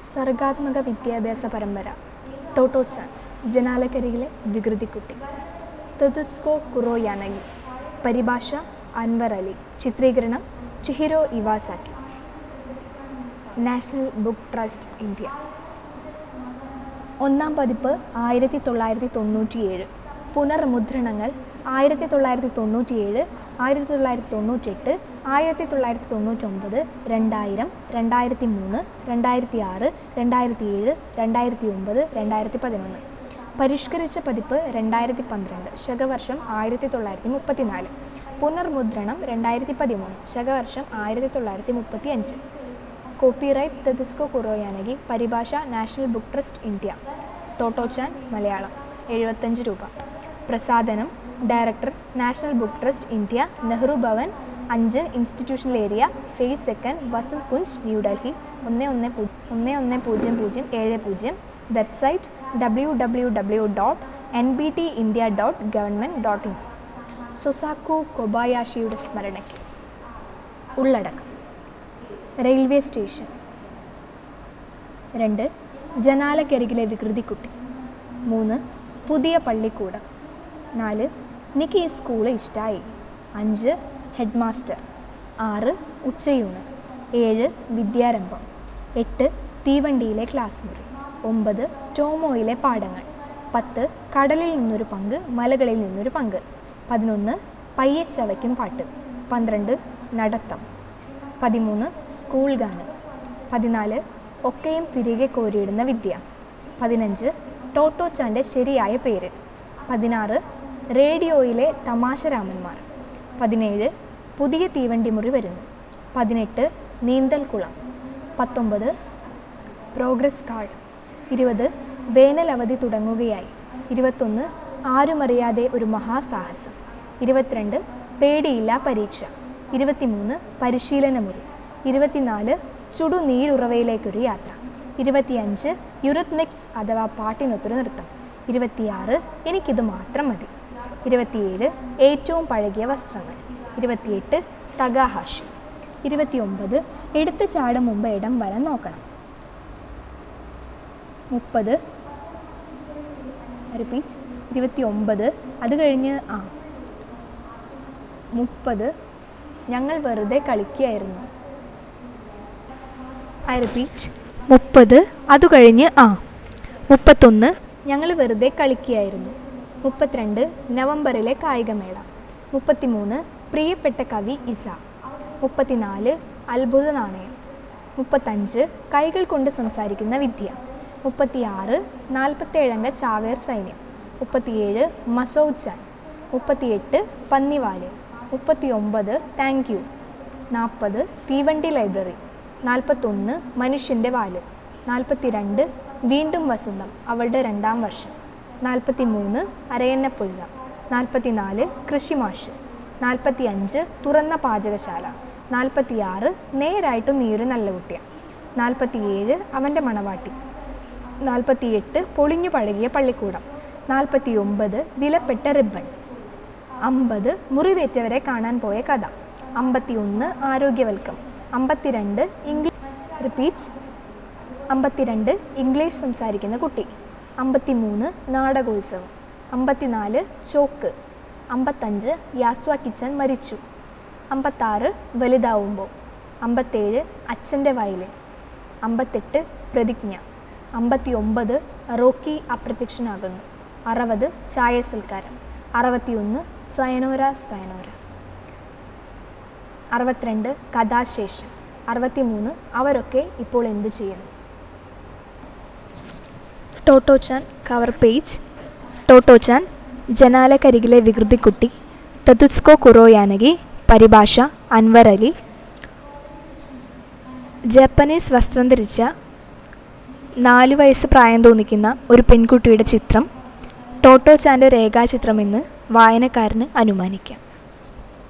സർഗാത്മക വിദ്യാഭ്യാസ പരമ്പര ടോട്ടോച്ചാൻ ജനാലക്കരികിലെ വികൃതിക്കുട്ടി തെതുത്സ്കോ കുറോ യാനഗി പരിഭാഷ അൻവർ അലി ചിത്രീകരണം Chihiro Iwasaki National Book Trust India ഒന്നാം പതിപ്പ് ആയിരത്തി തൊള്ളായിരത്തി തൊണ്ണൂറ്റിയേഴ് പുനർമുദ്രണങ്ങൾ ആയിരത്തി തൊള്ളായിരത്തി തൊണ്ണൂറ്റിയേഴ് ആയിരത്തി തൊള്ളായിരത്തി തൊണ്ണൂറ്റെട്ട് ആയിരത്തി തൊള്ളായിരത്തി തൊണ്ണൂറ്റൊമ്പത് രണ്ടായിരം രണ്ടായിരത്തി മൂന്ന് രണ്ടായിരത്തി ആറ് രണ്ടായിരത്തി ഏഴ് രണ്ടായിരത്തി ഒമ്പത് രണ്ടായിരത്തി പതിനൊന്ന് പരിഷ്കരിച്ച പതിപ്പ് രണ്ടായിരത്തി പന്ത്രണ്ട് ശകവർഷം ആയിരത്തി തൊള്ളായിരത്തി മുപ്പത്തിനാല് പുനർമുദ്രണം രണ്ടായിരത്തി പതിമൂന്ന് ശകവർഷം ആയിരത്തി തൊള്ളായിരത്തി മുപ്പത്തി അഞ്ച് കോപ്പിറൈറ്റ് തെതിസ്കോ കുറോയാനകി പരിഭാഷ National Book Trust India Tottochan Malayalam എഴുപത്തഞ്ച് രൂപ പ്രസാധനം director National Book Trust India Nehru Bhavan അഞ്ച് institutional area phase second Vasant Kunj New Delhi ഒന്ന് ഒന്ന് പൂ ഒന്ന് ഒന്ന് പൂജ്യം പൂജ്യം ഏഴ് പൂജ്യം website W W W dot N B T India dot government dot in Sosaku കൊബായാഷിയുടെ സ്മരണയ്ക്ക് ഉള്ളടക്കം റെയിൽവേ സ്റ്റേഷൻ രണ്ട് ജനാലക്കരികിലെ വികൃതിക്കുട്ടി മൂന്ന് പുതിയ പള്ളിക്കൂടം നാല് എനിക്ക് ഈ സ്കൂള് ഇഷ്ടമായി അഞ്ച് ഹെഡ് മാസ്റ്റർ ആറ് ഉച്ചയൂണ് ഏഴ് വിദ്യാരംഭം എട്ട് തീവണ്ടിയിലെ ക്ലാസ് മുറി ഒമ്പത് ടോമോയിലെ പാഠങ്ങൾ പത്ത് കടലിൽ നിന്നൊരു പങ്ക് മലകളിൽ നിന്നൊരു പങ്ക് പതിനൊന്ന് പയ്യച്ചവയ്ക്കും പാട്ട് പന്ത്രണ്ട് നടത്തം പതിമൂന്ന് സ്കൂൾ ഗാനം പതിനാല് ഒക്കെയും തിരികെ കോരിയിടുന്ന വിദ്യ പതിനഞ്ച് ടോട്ടോച്ചാൻ്റെ ശരിയായ പേര് പതിനാറ് റേഡിയോയിലെ തമാശരാമന്മാർ പതിനേഴ് പുതിയ തീവണ്ടി മുറി വരുന്നു പതിനെട്ട് നീന്തൽക്കുളം പത്തൊമ്പത് പ്രോഗ്രസ് കാർഡ് ഇരുപത് വേനൽ അവധി തുടങ്ങുകയായി ഇരുപത്തൊന്ന് ആരുമറിയാതെ ഒരു മഹാസാഹസം ഇരുപത്തിരണ്ട് പേടിയില്ല പരീക്ഷ ഇരുപത്തിമൂന്ന് പരിശീലന മുറി ഇരുപത്തിനാല് ചുടുനീരുറവയിലേക്കൊരു യാത്ര ഇരുപത്തിയഞ്ച് യുറിത്മിക്സ് അഥവാ പാട്ടിനൊത്തൊരു നൃത്തം ഇരുപത്തിയാറ് എനിക്കിത് മാത്രം മതി ഇരുപത്തിയേഴ് ഏറ്റവും പഴകിയ വസ്ത്രങ്ങൾ ഇരുപത്തിയെട്ട് തകാഹാഷി ഇരുപത്തിയൊമ്പത് എടുത്തു ചാടും മുമ്പ് ഇടം വരെ നോക്കണം മുപ്പത് റിപ്പീറ്റ് ഇരുപത്തി ഒമ്പത് അത് കഴിഞ്ഞ് ആ മുപ്പത് ഞങ്ങൾ വെറുതെ കളിക്കുകയായിരുന്നു ഐ റിപ്പീറ്റ് മുപ്പത് അത് കഴിഞ്ഞ് ആ മുപ്പത്തൊന്ന് ഞങ്ങൾ വെറുതെ കളിക്കുകയായിരുന്നു മുപ്പത്തിരണ്ട് നവംബറിലെ കായികമേള മുപ്പത്തിമൂന്ന് പ്രിയപ്പെട്ട കവി ഇസ മുപ്പത്തിനാല് അത്ഭുത നാണയം മുപ്പത്തഞ്ച് കൈകൾ കൊണ്ട് സംസാരിക്കുന്ന വിദ്യ മുപ്പത്തിയാറ് നാൽപ്പത്തേഴംഗ ചാവേർ സൈന്യം മുപ്പത്തിയേഴ് മസോദ് ചാൻ മുപ്പത്തിയെട്ട് പന്നിവാല് മുപ്പത്തിയൊമ്പത് താങ്ക് യു നാൽപ്പത് തീവണ്ടി ലൈബ്രറി നാൽപ്പത്തൊന്ന് മനുഷ്യൻ്റെ വാല് നാൽപ്പത്തിരണ്ട് വീണ്ടും വസന്തം അവളുടെ രണ്ടാം വർഷം നാൽപ്പത്തി മൂന്ന് അരയന്നപ്പൊയ്ക നാൽപ്പത്തിനാല് കൃഷിമാഷ് നാൽപ്പത്തി അഞ്ച് തുറന്ന പാചകശാല നാൽപ്പത്തിയാറ് നേരായിട്ടും നീര് നല്ല കുട്ടിയ നാൽപ്പത്തിയേഴ് അവൻ്റെ മണവാട്ടി നാൽപ്പത്തിയെട്ട് പൊളിഞ്ഞു പഴകിയ പള്ളിക്കൂടം നാൽപ്പത്തി ഒമ്പത് വിലപ്പെട്ട റിബൺ അമ്പത് മുറിവേറ്റവരെ കാണാൻ പോയ കഥ അമ്പത്തി ഒന്ന് ആരോഗ്യവൽക്കം അമ്പത്തിരണ്ട് ഇംഗ്ലീഷ് റിപ്പീറ്റ് അമ്പത്തിരണ്ട് ഇംഗ്ലീഷ് സംസാരിക്കുന്ന കുട്ടി അമ്പത്തിമൂന്ന് നാടകോത്സവം അമ്പത്തിനാല് ചോക്ക് അമ്പത്തഞ്ച് യാസ്വ കിച്ചൻ മരിച്ചു അമ്പത്താറ് വലുതാവുമ്പോൾ അമ്പത്തേഴ് അച്ഛൻ്റെ വയലിൻ അമ്പത്തെട്ട് പ്രതിജ്ഞ അമ്പത്തി ഒമ്പത് റോക്കി അപ്രത്യക്ഷനാകുന്നു അറുപത് ചായ സൽക്കാരം അറുപത്തിയൊന്ന് സയനോര സയനോര അറുപത്തിരണ്ട് കഥാശേഷം അറുപത്തിമൂന്ന് അവരൊക്കെ ഇപ്പോൾ എന്തു ചെയ്യുന്നു ടോട്ടോച്ചാൻ കവർ പേജ് ടോട്ടോച്ചാൻ ജനാലക്കരികിലെ വികൃതിക്കുട്ടി തതുത്സ്കോ കുറോയാനകി പരിഭാഷ അൻവർ അലി ജാപ്പനീസ് വസ്ത്രം ധരിച്ച നാല് വയസ്സ് പ്രായം തോന്നിക്കുന്ന ഒരു പെൺകുട്ടിയുടെ ചിത്രം ടോട്ടോച്ചാൻ്റെ രേഖാചിത്രമെന്ന് വായനക്കാരന് അനുമാനിക്കാം